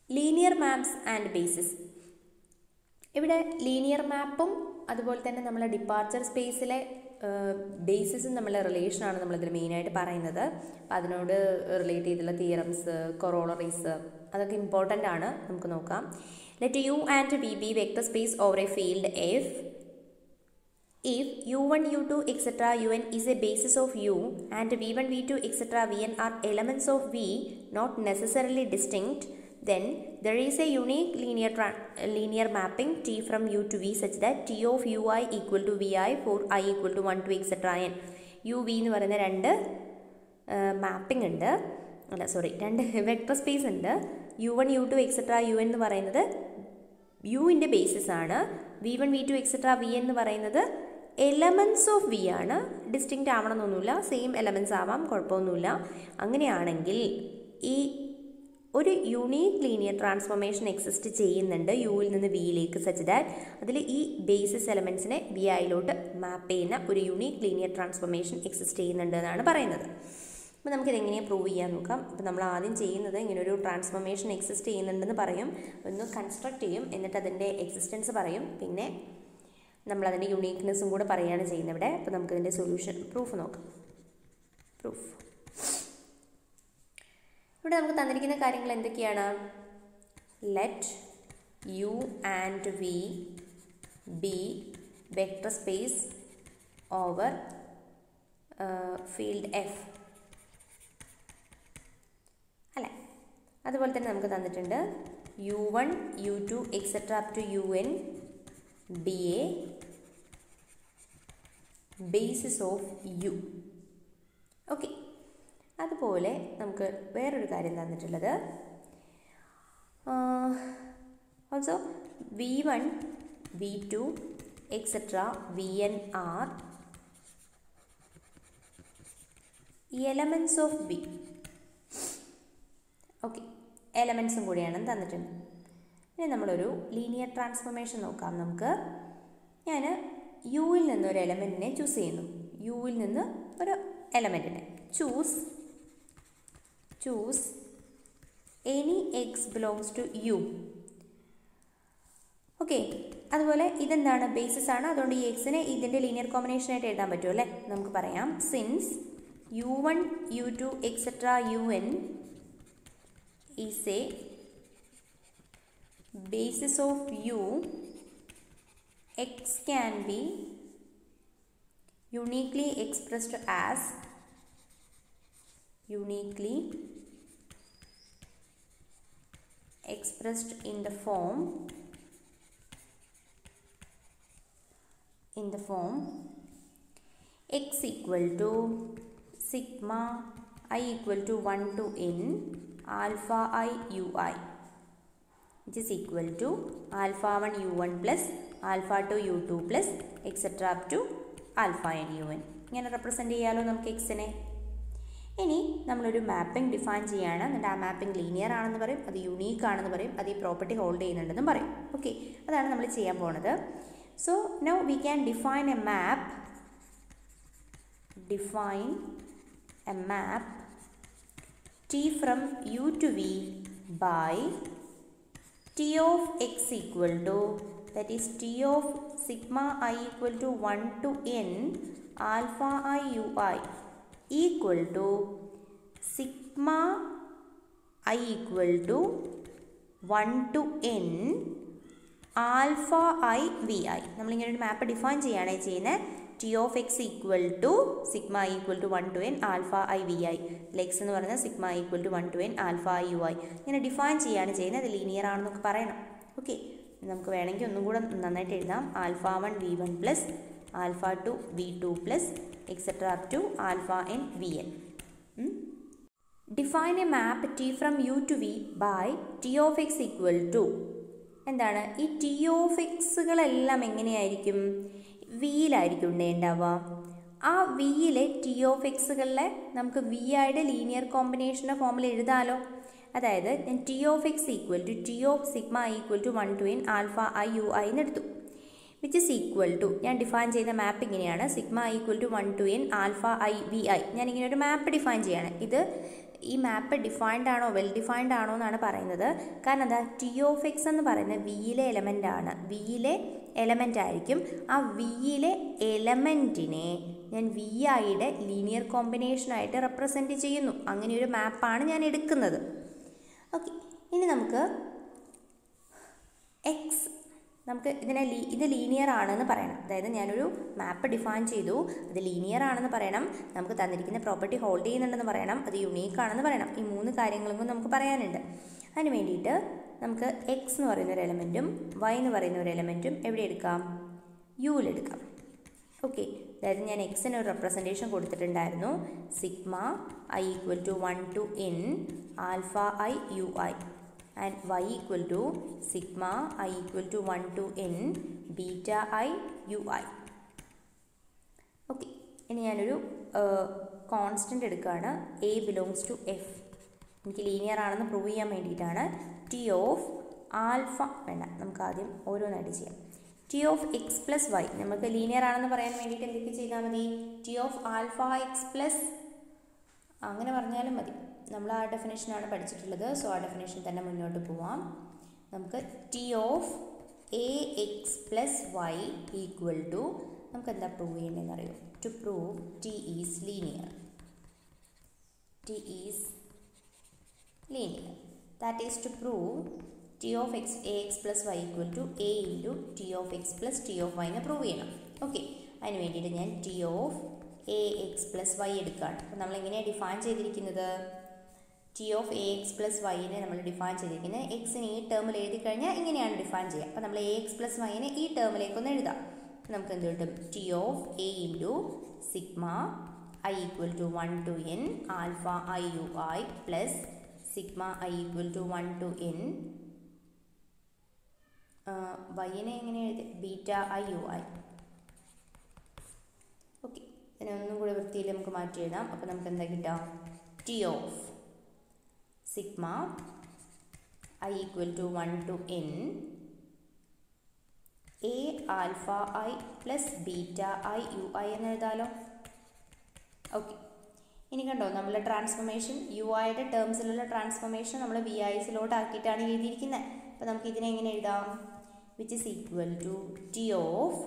Linear maps and basis ഇവിടെ linear മാപ്പും അതുപോലെ തന്നെ നമ്മളെ ഡിപ്പാർച്ചർ സ്പേസിലെ ബേസിസും നമ്മളെ റിലേഷനാണ് നമ്മളിതിൽ മെയിനായിട്ട് പറയുന്നത് അപ്പം അതിനോട് റിലേറ്റ് ചെയ്തുള്ള തിയറംസ് കൊറോളറീസ് അതൊക്കെ ഇമ്പോർട്ടൻ്റ് ആണ് നമുക്ക് നോക്കാം let U and V be vector space over a field F if u1 u2 etc un is a basis of u and v1 v2 etc vn are elements of v not necessarily distinct then there is a unique linear tra- linear mapping t from u to v such that t of ui equal to vi for i equal to 1 to etc n u v എന്ന് പറയുന്ന രണ്ട് mapping ഉണ്ട് അല്ല sorry രണ്ട് vector space ഉണ്ട് U one U two etcetera U എന്ന് പറയുന്നത് യുവിൻ്റെ ബേസിസ് ആണ് V one V two etcetera V എന്ന് പറയുന്നത് എലമെൻറ്റ്സ് ഓഫ് വി ആണ് ഡിസ്റ്റിങ്റ്റ് ആവണമെന്നൊന്നുമില്ല സെയിം എലമെൻറ്റ്സ് ആവാം കുഴപ്പമൊന്നുമില്ല അങ്ങനെയാണെങ്കിൽ ഈ ഒരു യുണീക്ക് ലീനിയർ ട്രാൻസ്ഫോർമേഷൻ എക്സിസ്റ്റ് ചെയ്യുന്നുണ്ട് യുവിൽ നിന്ന് വിയിലേക്ക് സച്ച് ദാറ്റ് അതിൽ ഈ ബേസിസ് എലമെൻറ്റ്സിനെ വി ഐയിലോട്ട് മാപ്പ് ചെയ്യുന്ന ഒരു യുണീക്ക് ലീനിയർ ട്രാൻസ്ഫോർമേഷൻ എക്സിസ്റ്റ് ചെയ്യുന്നുണ്ട് എന്നാണ് പറയുന്നത് അപ്പോൾ നമുക്കിത് എങ്ങനെയാണ് പ്രൂവ് ചെയ്യാൻ നോക്കാം അപ്പോൾ നമ്മൾ ആദ്യം ചെയ്യുന്നത് ഇങ്ങനെ ഒരു ട്രാൻസ്ഫോർമേഷൻ എക്സിസ്റ്റ് ചെയ്യുന്നുണ്ടെന്ന് പറയും ഒന്ന് കൺസ്ട്രക്ട് ചെയ്യും എന്നിട്ട് അതിൻ്റെ എക്സിസ്റ്റൻസ് പറയും പിന്നെ നമ്മൾ അതിൻ്റെ യുണീക്നെസ്സും കൂടെ പറയുകയാണ് ചെയ്യുന്നത് ഇവിടെ അപ്പോൾ നമുക്കിതിൻ്റെ സൊല്യൂഷൻ പ്രൂഫ് നോക്കാം പ്രൂഫ് ഇവിടെ നമുക്ക് തന്നിരിക്കുന്ന കാര്യങ്ങൾ എന്തൊക്കെയാണ് let U and V be vector space over field F അല്ലേ അതുപോലെ തന്നെ നമുക്ക് തന്നിട്ടുണ്ട് U one U two etcetera up to U N be a basis of U okay അതുപോലെ നമുക്ക് വേറൊരു കാര്യം തന്നിട്ടുള്ളത് also V one V two etcetera V N are elements of B okay എലമെൻറ്റ്സും കൂടിയാണ് തന്നിട്ടുണ്ട് ഇനി നമ്മളൊരു ലീനിയർ ട്രാൻസ്ഫോർമേഷൻ നോക്കാം നമുക്ക് ഞാൻ യുവിൽ നിന്ന് ഒരു എലമെൻറ്റിനെ ചൂസ് ചെയ്യുന്നു യുവിൽ നിന്ന് ഒരു എലമെൻറ്റിനെ choose choose any x belongs to u okay അതുപോലെ ഇതെന്താണ് ബേസിസ് ആണ് അതുകൊണ്ട് ഈ എക്സിനെ ഇതിൻ്റെ ലീനിയർ കോമ്പിനേഷൻ ആയിട്ട് എഴുതാൻ പറ്റുമോ അല്ലേ നമുക്ക് പറയാം since u one U two etcetera u n is a basis of u x can be uniquely expressed as uniquely expressed in the form in the form x equal to sigma i equal to 1 to n alpha i ui which is equal to alpha 1 u1 plus alpha 2 u2 plus etc up to alpha n un ഇങ്ങനെ represent ചെയ്യാമല്ലോ നമുക്ക് എക്സിനെ ഇനി നമ്മളൊരു mapping define ചെയ്യാണ് എന്നിട്ട് ആ mapping linear ആണെന്ന് പറയും അത് യുണീക്ക് ആണെന്ന് പറയും അത് ഈ പ്രോപ്പർട്ടി ഹോൾഡ് ചെയ്യുന്നുണ്ടെന്നും പറയും ഓക്കെ അതാണ് നമ്മൾ ചെയ്യാൻ പോണത് so now we can define a map define a map t from U to v by t of x equal to that is t of sigma i equal to 1 to n alpha i ui equal to sigma i equal to 1 to n alpha i v i നമ്മളിങ്ങനെ ഒരു map define ചെയ്യുകയാണ് ചെയ്യുന്നത് t of x equal to sigma i equal to one to n alpha i v i ലെക്സ് എന്ന് പറയുന്നത് sigma i equal to one to n alpha i u i ഇങ്ങനെ define ചെയ്യുകയാണ് ചെയ്യുന്നത് അത് ലീനിയർ ആണെന്നൊക്കെ പറയണം ഓക്കെ നമുക്ക് വേണമെങ്കിൽ ഒന്നും കൂടെ നന്നായിട്ട് എഴുതാം alpha one v one plus alpha two v two plus etcetera up to alpha n v n define a map t from U to v by t of x equal to എന്താണ് ഈ T of എക്സുകളെല്ലാം എങ്ങനെയായിരിക്കും വിയിലായിരിക്കും ഉണ്ടാവുക ആ വിയിലെ T of എക്സുകളിലെ നമുക്ക് V ആയിട്ട് linear കോമ്പിനേഷൻ്റെ ഫോമിൽ എഴുതാമല്ലോ അതായത് ഞാൻ t of x equal to t of sigma equal to one to n alpha i u i എന്ന് എടുത്തു വിച്ച് ഇസ് ഈക്വൽ ടു ഞാൻ ഡിഫൈൻ ചെയ്ത മാപ്പ് ഇങ്ങനെയാണ് sigma equal to one to n alpha i v i ഞാനിങ്ങനെ ഒരു map define ചെയ്യാണ് ഇത് ഈ മാപ്പ് ഡിഫൈൻഡ് ആണോ വെൽ ഡിഫൈൻഡ് ആണോ എന്നാണ് പറയുന്നത് കാരണം എന്താ ടി ഓഫ് എക്സ് എന്ന് പറയുന്നത് വിയിലെ എലമെൻ്റ് ആണ് വിയിലെ എലമെൻ്റ് ആയിരിക്കും ആ വിയിലെ എലമെൻറ്റിനെ ഞാൻ വി ഐയുടെ ലീനിയർ കോമ്പിനേഷനായിട്ട് റെപ്രസെൻറ്റ് ചെയ്യുന്നു അങ്ങനെ ഒരു മാപ്പാണ് ഞാൻ എടുക്കുന്നത് ഓക്കെ ഇനി നമുക്ക് എക്സ് നമുക്ക് ഇതിനെ ലീ ഇത് ലീനിയർ ആണെന്ന് പറയണം അതായത് ഞാനൊരു മാപ്പ് ഡിഫൈൻ ചെയ്തു അത് ലീനിയർ ആണെന്ന് പറയണം നമുക്ക് തന്നിരിക്കുന്ന പ്രോപ്പർട്ടി ഹോൾഡ് ചെയ്യുന്നുണ്ടെന്ന് പറയണം അത് യുണീക്ക് ആണെന്ന് പറയണം ഈ മൂന്ന് കാര്യങ്ങളും കൂടി നമുക്ക് പറയാനുണ്ട് അതിന് വേണ്ടിയിട്ട് നമുക്ക് എക്സ് എന്ന് പറയുന്ന ഒരു എലമെൻറ്റും വൈ എന്ന് പറയുന്ന ഒരു എലമെൻറ്റും എവിടെ എടുക്കാം യുവിലെടുക്കാം ഓക്കെ അതായത് ഞാൻ എക്സിന് ഒരു റെപ്രസെൻറ്റേഷൻ കൊടുത്തിട്ടുണ്ടായിരുന്നു sigma i equal to one to n alpha i u i and y equal to sigma i equal to one to n beta i u i okay ഇനി ഞാനൊരു കോൺസ്റ്റൻ്റ് എടുക്കുകയാണ് എ ബിലോങ്സ് ടു എഫ് എനിക്ക് linear ആണെന്ന് prove ചെയ്യാൻ വേണ്ടിയിട്ടാണ് T of alpha വേണ്ട നമുക്ക് ആദ്യം ഓരോന്നായിട്ട് ചെയ്യാം t of x plus y നമുക്ക് ലീനിയർ ആണെന്ന് പറയാൻ വേണ്ടിയിട്ട് എന്തൊക്കെ ചെയ്താൽ മതി t of alpha x plus അങ്ങനെ പറഞ്ഞാലും മതി നമ്മൾ ആ ഡെഫിനേഷനാണ് പഠിച്ചിട്ടുള്ളത് സോ ആ ഡെഫിനേഷൻ തന്നെ മുന്നോട്ട് പോവാം നമുക്ക് t of a x plus y equal to നമുക്ക് എന്താ പ്രൂവ് ചെയ്യേണ്ടതെന്ന് അറിയോ to prove t is linear t is linear that is to prove t of x a x plus y equal to a into t of x plus t of വൈനെ prove ചെയ്യണം okay അതിന് വേണ്ടിയിട്ട് ഞാൻ t of a x plus y എടുക്കുകയാണ് അപ്പോൾ നമ്മൾ എങ്ങനെയാണ് define ചെയ്തിരിക്കുന്നത് t of a x plus വൈനെ നമ്മൾ ഡിഫൈൻ ചെയ്തിരിക്കുന്നത് എക്സിന് ഈ ടേമിൽ എഴുതി കഴിഞ്ഞാൽ ഇങ്ങനെയാണ് ഡിഫൈൻ ചെയ്യുക അപ്പോൾ നമ്മൾ എ എക്സ് പ്ലസ് വൈനെ ഈ ടേമിലേക്കൊന്ന് എഴുതാം അപ്പോൾ നമുക്ക് എന്ത് കിട്ടും t of a into sigma i equal to one to n alpha i u i plus sigma i equal to one to n വൈനെ എങ്ങനെ എഴുതി beta i u i okay ഇതിനെ ഒന്നും കൂടെ വൃത്തിയിൽ നമുക്ക് മാറ്റി എഴുതാം അപ്പോൾ നമുക്ക് എന്താ കിട്ടാം t of sigma i equal to one to n a alpha i plus beta i u i എന്ന് എഴുതാലോ ഓക്കെ ഇനി കണ്ടോ നമ്മളെ ട്രാൻസ്ഫോർമേഷൻ യു ഐയുടെ ടേംസിലുള്ള ട്രാൻസ്ഫോർമേഷൻ നമ്മൾ വി ഐസിലോട്ട് ആക്കിയിട്ടാണ് എഴുതിയിരിക്കുന്നത് അപ്പോൾ നമുക്ക് ഇതിനെ എങ്ങനെ എഴുതാം which is equal to t of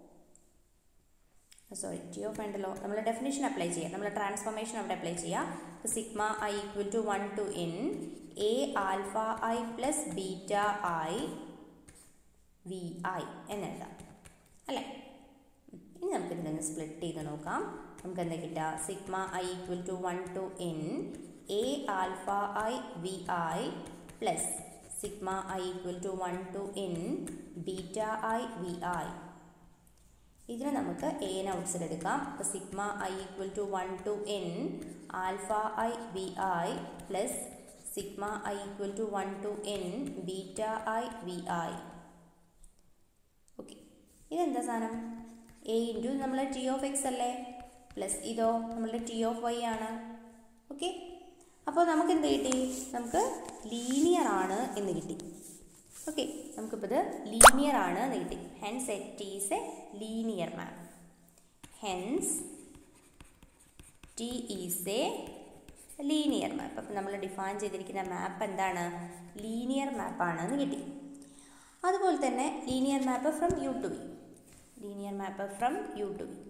sorry t of വേണ്ടല്ലോ നമ്മൾ ഡെഫിനേഷൻ അപ്ലൈ ചെയ്യാം നമ്മൾ ട്രാൻസ്ഫോർമേഷൻ അവിടെ അപ്ലൈ ചെയ്യാം അപ്പോൾ sigma i equal to one to n a alpha i plus beta i v i എന്നെഴുതാം അല്ലേ ഇനി നമുക്ക് ഇതിനൊന്ന് സ്പ്ലിറ്റ് ചെയ്ത് നോക്കാം നമുക്ക് എന്താ കിട്ടുക sigma i equal to one to n a alpha i v i plus sigma i equal to one to n beta i v i ഇതിന് നമുക്ക് എ എൻ ഔട്ട്സൈഡ് എടുക്കാം അപ്പോൾ sigma i equal to one to n alpha i v i plus sigma i equal to one to n beta i v i okay ഇതെന്താ സാധനം a into നമ്മൾ t of x അല്ലേ plus ഇതോ നമ്മളുടെ t of y ആണ് okay അപ്പോൾ നമുക്ക് എന്ത് കിട്ടി നമുക്ക് ലീനിയർ ആണ് എന്ന് കിട്ടി ഓക്കെ നമുക്കിപ്പോൾ ഇത് ലീനിയർ ആണ് എന്ന് കിട്ടി hence it is a linear map hence t is a linear map അപ്പം നമ്മൾ ഡിഫൈൻ ചെയ്തിരിക്കുന്ന മാപ്പ് എന്താണ് ലീനിയർ മാപ്പാണ് എന്ന് കിട്ടി അതുപോലെ തന്നെ linear map from U to v linear map from U to v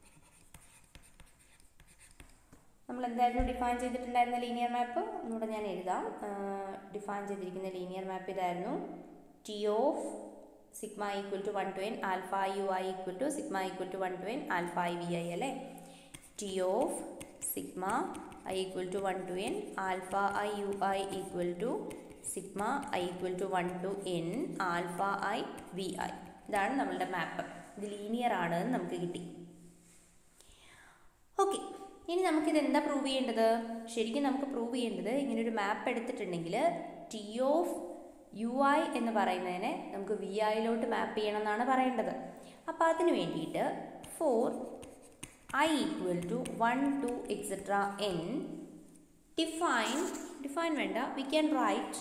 നമ്മൾ എന്തായിരുന്നു ഡിഫൈൻ ചെയ്തിട്ടുണ്ടായിരുന്ന ലീനിയർ മാപ്പ് ഒന്നുകൂടെ ഞാൻ എഴുതാം ഡിഫൈൻ ചെയ്തിരിക്കുന്ന ലീനിയർ മാപ്പ് ഇതായിരുന്നു t of sigma equal to one to n alpha u I equal to sigma equal to one to n alpha i v i അല്ലേ t of sigma i equal to one to n alpha i u I equal to sigma i equal to one to n alpha i v i ഇതാണ് നമ്മളുടെ മാപ്പ് ഇത് linear ആണ് എന്ന് നമുക്ക് കിട്ടി okay ഇനി നമുക്കിത് എന്താ പ്രൂവ് ചെയ്യേണ്ടത് ശരിക്കും നമുക്ക് പ്രൂവ് ചെയ്യേണ്ടത് ഇങ്ങനെ ഒരു മാപ്പ് എടുത്തിട്ടുണ്ടെങ്കിൽ ടി ഓഫ് യു ഐ എന്ന് പറയുന്നതിനെ നമുക്ക് വി ഐയിലോട്ട് മാപ്പ് ചെയ്യണം എന്നാണ് പറയേണ്ടത് അപ്പോൾ അതിന് വേണ്ടിയിട്ട് for i equal to one two etcetera n define define വേണ്ട we can write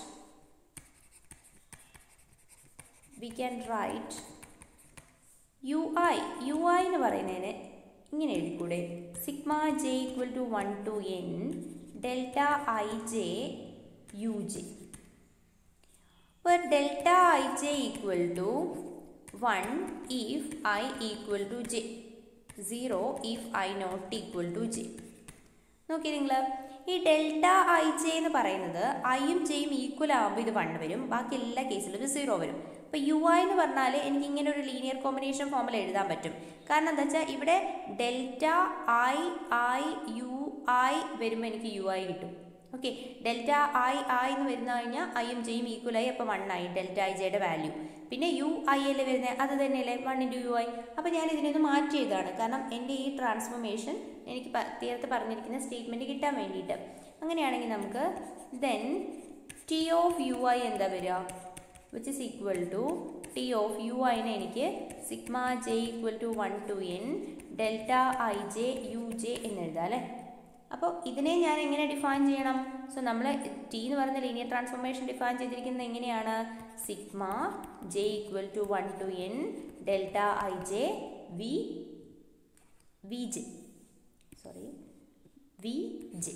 we can write u i u i എന്ന് പറയുന്നതിന് ഇങ്ങനെ എഴുതിക്കൂടെ sigma j equal to one to n delta i j u j where delta ij equal to 1 if i equal to j 0 if i not equal to j നോക്കി നിങ്ങൾ ഈ delta i J എന്ന് പറയുന്നത് ഐയും ജെയും equal ആകുമ്പോൾ ഇത് one വരും ബാക്കി എല്ലാ കേസിലും ഇത് സീറോ വരും അപ്പോൾ യു ഐ എന്ന് പറഞ്ഞാൽ എനിക്ക് ഇങ്ങനെ ഒരു ലീനിയർ കോമ്പിനേഷൻ ഫോമിൽ എഴുതാൻ പറ്റും കാരണം എന്താ വെച്ചാൽ ഇവിടെ delta i i u i വരുമ്പോൾ എനിക്ക് യു ഐ കിട്ടും ഓക്കെ ഡെൽറ്റ ഐ ഐ എന്ന് വരുന്ന കഴിഞ്ഞാൽ ഐയും ജെയും ഈക്വൽ ആയി അപ്പോൾ വൺ ആയി ഡെൽറ്റ ഐ ജെയുടെ വാല്യൂ പിന്നെ യു ഐ അല്ലേ വരുന്നത് അത് തന്നെയല്ലേ വൺ ഇൻറ്റു യു ഐ അപ്പോൾ ഞാൻ ഇതിനൊന്ന് മാറ്റി എഴുതാണ് കാരണം എൻ്റെ ഈ ട്രാൻസ്ഫോർമേഷൻ എനിക്ക് നേരത്തെ പറഞ്ഞിരിക്കുന്ന സ്റ്റേറ്റ്മെൻറ്റ് കിട്ടാൻ വേണ്ടിയിട്ട് അങ്ങനെയാണെങ്കിൽ നമുക്ക് then t of U i എന്താ വരിക which is equal to t of u ഐനെ എനിക്ക് sigma j equal to one to n delta i j u j എന്ന് എഴുതാം അല്ലേ അപ്പോൾ ഇതിനെ ഞാൻ എങ്ങനെ ഡിഫൈൻ ചെയ്യണം സോ നമ്മൾ ടി എന്ന് പറയുന്ന ലീനിയർ ട്രാൻസ്ഫോർമേഷൻ ഡിഫൈൻ ചെയ്തിരിക്കുന്നത് എങ്ങനെയാണ് sigma j equal to one to n delta i j v v j sorry v j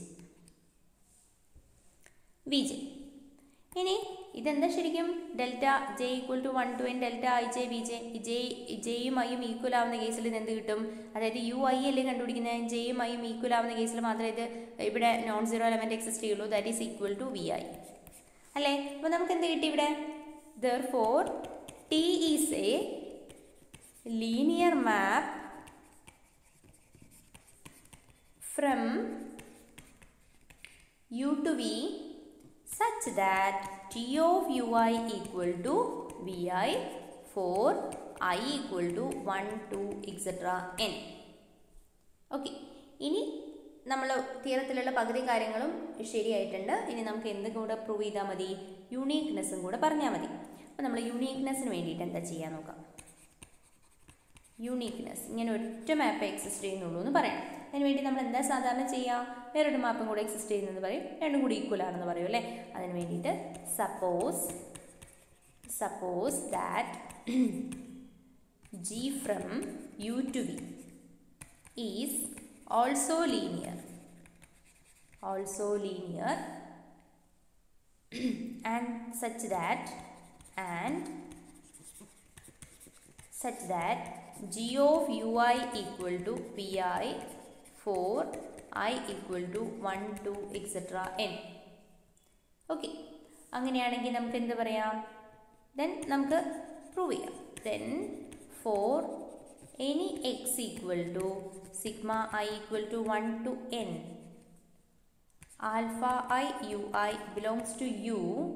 v j ഇനി ഇതെന്താ ശരിക്കും delta j equal to one to n delta i j b j j ജെയും ഐയും equal ആവുന്ന കേസിൽ ഇത് എന്ത് കിട്ടും അതായത് യു ഐ അല്ലേ കണ്ടുപിടിക്കുന്നത് ജെയും ഐയും ഈക്വൽ ആവുന്ന കേസിൽ മാത്രമേ ഇത് ഇവിടെ നോൺ സീറോ എലമെൻറ്റ് എക്സിസ്റ്റ് ചെയ്യുള്ളൂ that is equal to v i അല്ലേ അപ്പോൾ നമുക്ക് എന്ത് കിട്ടി ഇവിടെ therefore t is a linear map from u to v such that t of ui equal to vi for i equal to 1 2 etc n okay ഇനി നമ്മൾ തീരത്തിലുള്ള പകുതി കാര്യങ്ങളും ശരിയായിട്ടുണ്ട് ഇനി നമുക്ക് എന്തും കൂടെ പ്രൂവ് ചെയ്താൽ മതി യുണീക്നെസ്സും കൂടെ പറഞ്ഞാൽ മതി അപ്പോൾ നമ്മൾ യുണീക്നെസ്സിന് വേണ്ടിയിട്ട് എന്താ ചെയ്യാൻ നോക്കാം യുണീക്നെസ് ഇങ്ങനെ ഒറ്റ മാപ്പ് എക്സിസ്റ്റ് ചെയ്യുന്നുള്ളൂ എന്ന് പറയാം അതിന് വേണ്ടി നമ്മൾ എന്താ സാധാരണ ചെയ്യുക വേറൊരു മാപ്പും കൂടെ എക്സിസ്റ്റ് ചെയ്യുന്നത് പറയും രണ്ടും കൂടി ഈക്വൽ ആണെന്ന് പറയും അല്ലേ അതിന് വേണ്ടിയിട്ട് suppose suppose that g from U to v is also linear also linear and such that and such that g of ui equal to pi for i equal to 1 2 etc n okay അങ്ങനെയാണെങ്കിൽ നമുക്ക് എന്ത് പറയാം then നമുക്ക് prove ചെയ്യാം then for any x equal to sigma i equal to one to n alpha i u i belongs to u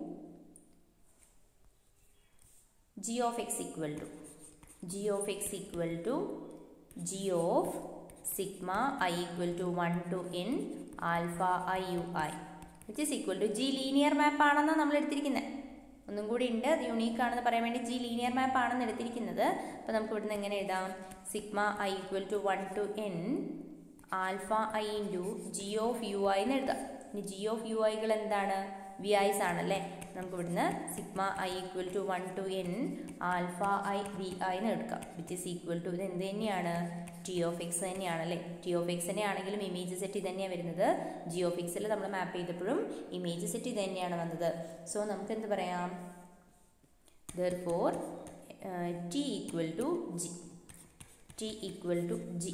g of x equal to g of x equal to g of sigma i equal to 1 to n alpha i u i which is equal to g linear map ആണെന്നാണ് നമ്മൾ എടുത്തിരിക്കുന്നത് ഒന്നും കൂടി ഉണ്ട് അത് unique ആണെന്ന് പറയാൻ വേണ്ടി ജി ലീനിയർ മാപ്പ് ആണെന്ന് എടുത്തിരിക്കുന്നത് അപ്പോൾ നമുക്ക് ഇവിടുന്ന് എങ്ങനെ എഴുതാം sigma i equal to one to n alpha i into g of U i എന്ന് എഴുതാം ഇനി ജി ഓഫ് യു ഐകൾ എന്താണ് വി ഐസ് ആണല്ലേ നമുക്ക് ഇവിടുന്ന് sigma i equal to one to n alpha i v i എന്ന് എടുക്കാം വിച്ച് ഇസ് ഈക്വൽ ടു ഇത് എന്ത് തന്നെയാണ് ടി ഓഫ് എക്സ് തന്നെയാണല്ലേ ടി ഓഫ് എക്സ് തന്നെ ആണെങ്കിലും ഇമേജ് സെറ്റ് ഇത് തന്നെയാണ് വരുന്നത് ജി ഓഫ് എക്സിൽ നമ്മൾ മാപ്പ് ചെയ്തപ്പോഴും ഇമേജ് സെറ്റ് ഇത് തന്നെയാണ് വന്നത് സോ നമുക്ക് എന്ത് പറയാം therefore t equal to g t equal to g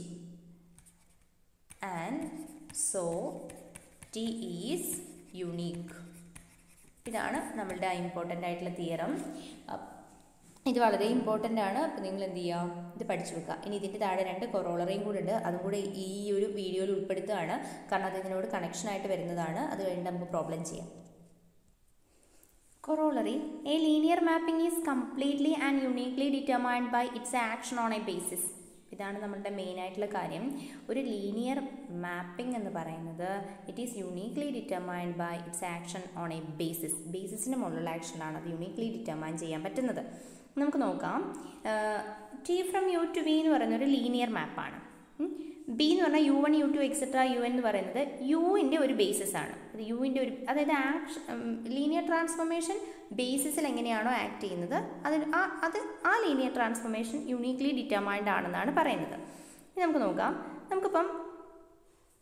and so t is unique ഇതാണ് നമ്മളുടെ ഇമ്പോർട്ടൻ്റ് ആയിട്ടുള്ള തിയറം ഇത് വളരെ ഇമ്പോർട്ടൻ്റ് ആണ് അപ്പോൾ നിങ്ങൾ എന്ത് ചെയ്യുക ഇത് പഠിച്ചു വെക്കുക ഇനി ഇതിൻ്റെ താഴെ രണ്ട് കൊറോളറിയും കൂടെ ഉണ്ട് അതും കൂടെ ഈ ഒരു വീഡിയോയിൽ ഉൾപ്പെടുത്തുകയാണ് കാരണം അത് ഇതിനോട് കണക്ഷനായിട്ട് വരുന്നതാണ് അത് കഴിഞ്ഞ് നമുക്ക് പ്രോബ്ലം ചെയ്യാം Corollary A linear mapping is completely and uniquely determined by its action on a basis. ഇതാണ് നമ്മളുടെ മെയിൻ ആയിട്ടുള്ള കാര്യം ഒരു ലീനിയർ മാപ്പിംഗ് എന്ന് പറയുന്നത് it is uniquely determined by its action on a basis ബേസിസിന് മുകളിലുള്ള ആക്ഷനാണ് അത് യുണീക്ലി ഡിറ്റർമൈൻ ചെയ്യാൻ പറ്റുന്നത് നമുക്ക് നോക്കാം t from U to v എന്ന് പറയുന്ന ഒരു ലീനിയർ മാപ്പാണ് ബി എന്ന് പറഞ്ഞാൽ u one U two etcetera U എന്ന് പറയുന്നത് യുവിൻ്റെ ഒരു ബേസിസ് ആണ് അത് യുവിൻ്റെ ഒരു അതായത് ആക്ഷൻ ലീനിയർ ട്രാൻസ്ഫോർമേഷൻ ബേസിസിൽ എങ്ങനെയാണോ ആക്ട് ചെയ്യുന്നത് അതിൽ ആ അത് ആ ലീനിയർ ട്രാൻസ്ഫോർമേഷൻ യുണീക്ലി ഡിറ്റർമൈൻഡ് ആണെന്നാണ് പറയുന്നത് ഇനി നമുക്ക് നോക്കാം നമുക്കിപ്പം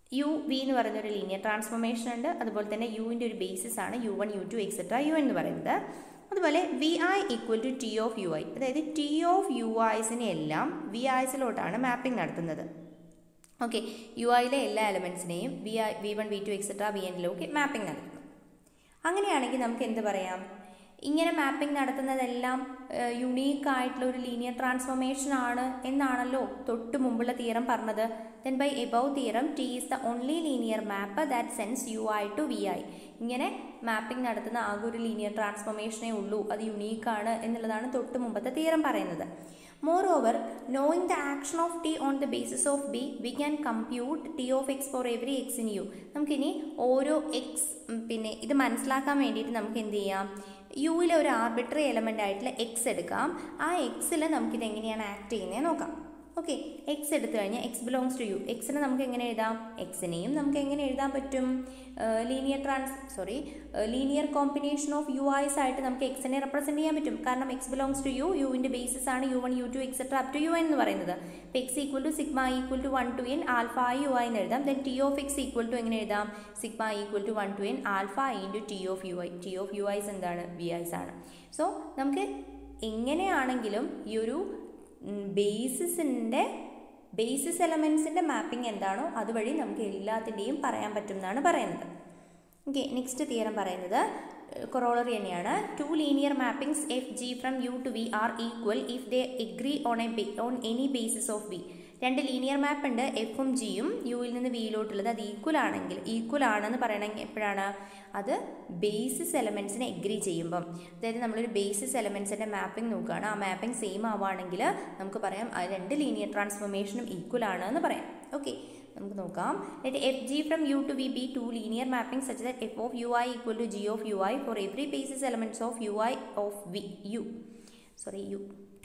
യു വി എന്ന് പറയുന്ന ഒരു ലീനിയർ ട്രാൻസ്ഫോർമേഷൻ ഉണ്ട് അതുപോലെ തന്നെ യുവിൻ്റെ ഒരു ബേസിസ് ആണ് u one U two etcetera U എന്ന് പറയുന്നത് അതുപോലെ v i equal to t of U i അതായത് ടി ഓഫ് യു ഐസിനെ എല്ലാം വി ഐസിലോട്ടാണ് മാപ്പിംഗ് നടത്തുന്നത് ഓക്കെ യു ഐയിലെ എല്ലാ എലമെൻസിനെയും v i v one V two etcetera v എന്നിലേക്ക് മാപ്പിംഗ് നടത്തുന്നു അങ്ങനെയാണെങ്കിൽ നമുക്ക് എന്ത് പറയാം ഇങ്ങനെ മാപ്പിംഗ് നടത്തുന്നതെല്ലാം യുണീക്ക് ആയിട്ടുള്ള ഒരു ലീനിയർ ട്രാൻസ്ഫോർമേഷൻ ആണ് എന്നാണല്ലോ തൊട്ട് മുമ്പുള്ള തിയറം പറഞ്ഞത് then by above theorem t is the only linear map that sends u i to v i ഇങ്ങനെ മാപ്പിംഗ് നടത്തുന്ന ആകെ ഒരു ലീനിയർ ട്രാൻസ്ഫോർമേഷനേ ഉള്ളൂ അത് യുണീക്കാണ് എന്നുള്ളതാണ് തൊട്ട് മുമ്പത്തെ തിയറം പറയുന്നത് Moreover, knowing the action of t on the basis of b, we can compute t of x for every x in u. നമുക്കിനി ഓരോ എക്സ് പിന്നെ ഇത് മനസ്സിലാക്കാൻ വേണ്ടിയിട്ട് നമുക്ക് എന്ത് ചെയ്യാം യുവിലെ ഒരു ആർബിട്രറി എലമെൻ്റ് ആയിട്ടുള്ള എക്സ് എടുക്കാം ആ എക്സിൽ നമുക്കിത് എങ്ങനെയാണ് ആക്ട് ചെയ്യുന്നത് നോക്കാം ഓക്കെ എക്സ് എടുത്തു കഴിഞ്ഞാൽ എക്സ് ബിലോങ്സ് ടു യു എക്സിനെ നമുക്ക് എങ്ങനെ എഴുതാം എക്സിനെയും നമുക്ക് എങ്ങനെ എഴുതാൻ പറ്റും linear trans sorry linear combination of u i's ആയിട്ട് നമുക്ക് എക്സിനെ റെപ്രസെൻറ്റ് ചെയ്യാൻ പറ്റും കാരണം എക്സ് ബിലോങ്സ് ടു യു യുവിൻ്റെ ബേസിസ് ആണ് u one U two etcetera up to u എന്ന് പറയുന്നത് അപ്പോൾ x equal to sigma equal to one to n alpha i u i എന്ന് എഴുതാം then t of x equal to എങ്ങനെ എഴുതാം sigma equal to one to n alpha into t of U i t of u i's എന്താണ് v i's ആണ് so നമുക്ക് എങ്ങനെയാണെങ്കിലും ഈ ഒരു ബേസിസിൻ്റെ ബേസിസ് എലമെൻസിൻ്റെ മാപ്പിംഗ് എന്താണോ അതുവഴി നമുക്ക് എല്ലാത്തിൻ്റെയും പറയാൻ പറ്റും എന്നാണ് പറയുന്നത് ഓക്കെ നെക്സ്റ്റ് തിയറം പറയുന്നത് കൊറോളറി തന്നെയാണ് two linear mappings F G from U to V are equal if they agree on a on any basis of V രണ്ട് ലീനിയർ മാപ്പ് ഉണ്ട് എഫും ജിയും യുവിൽ നിന്ന് വിയിലോട്ടുള്ളത് അത് ഈക്വൽ ആണെങ്കിൽ ഈക്വൽ ആണെന്ന് പറയണമെങ്കിൽ എപ്പോഴാണ് അത് ബേസിസ് എലമെൻസിനെ എഗ്രി ചെയ്യുമ്പം അതായത് നമ്മളൊരു ബേസിസ് എലമെൻസിൻ്റെ മാപ്പിംഗ് നോക്കുകയാണ് ആ മാപ്പിംഗ് സെയിം ആവുകയാണെങ്കിൽ നമുക്ക് പറയാം ആ രണ്ട് ലീനിയർ ട്രാൻസ്ഫോർമേഷനും ഈക്വൽ ആണ് എന്ന് പറയാം ഓക്കെ നമുക്ക് നോക്കാം let F G from U to V be two linear mapping such that F of U I equal to G of U I for every basis elements of U I of V U sorry U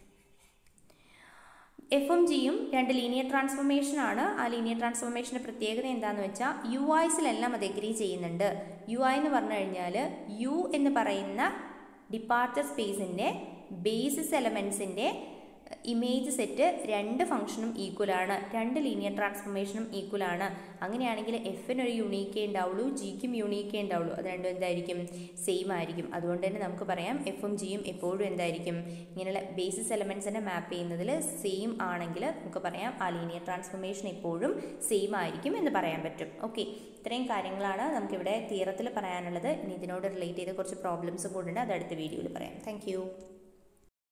എഫും ജിയും രണ്ട് linear transformation ആണ് ആ linear ട്രാൻസ്ഫോർമേഷൻ്റെ പ്രത്യേകത എന്താണെന്ന് വെച്ചാൽ U ഐസിലെല്ലാം അത് agree ചെയ്യുന്നുണ്ട് യു ഐ എന്ന് പറഞ്ഞു കഴിഞ്ഞാൽ യു എന്ന് പറയുന്ന ഡിപ്പാർച്ചർ സ്പേസിൻ്റെ ബേസിസ് എലമെൻസിൻ്റെ ഇമേജ് സെറ്റ് രണ്ട് ഫംഗ്ഷനും ഈക്വൽ ആണ് രണ്ട് ലീനിയർ ട്രാൻസ്ഫോർമേഷനും ഈക്വൽ ആണ് അങ്ങനെയാണെങ്കിൽ എഫിന് ഒരു യുണീക്കേ ഉണ്ടാവുള്ളൂ ജിക്കും യുണീക്കേ ഉണ്ടാവുള്ളൂ അത് രണ്ടും എന്തായിരിക്കും സെയിം ആയിരിക്കും അതുകൊണ്ട് തന്നെ നമുക്ക് പറയാം എഫും ജിയും എപ്പോഴും എന്തായിരിക്കും ഇങ്ങനെയുള്ള ബേസിസ് എലമെൻസിനെ മാപ്പ് ചെയ്യുന്നതിൽ സെയിം ആണെങ്കിൽ നമുക്ക് പറയാം ആ ലീനിയർ ട്രാൻസ്ഫോർമേഷൻ എപ്പോഴും സെയിം ആയിരിക്കും എന്ന് പറയാൻ പറ്റും ഓക്കെ ഇത്രയും കാര്യങ്ങളാണ് നമുക്കിവിടെ തീരത്തിൽ പറയാനുള്ളത് ഇനി ഇതിനോട് റിലേറ്റ് ചെയ്ത കുറച്ച് പ്രോബ്ലംസ് കൂടെ ഉണ്ട് അത് അടുത്ത വീഡിയോയിൽ പറയാം താങ്ക്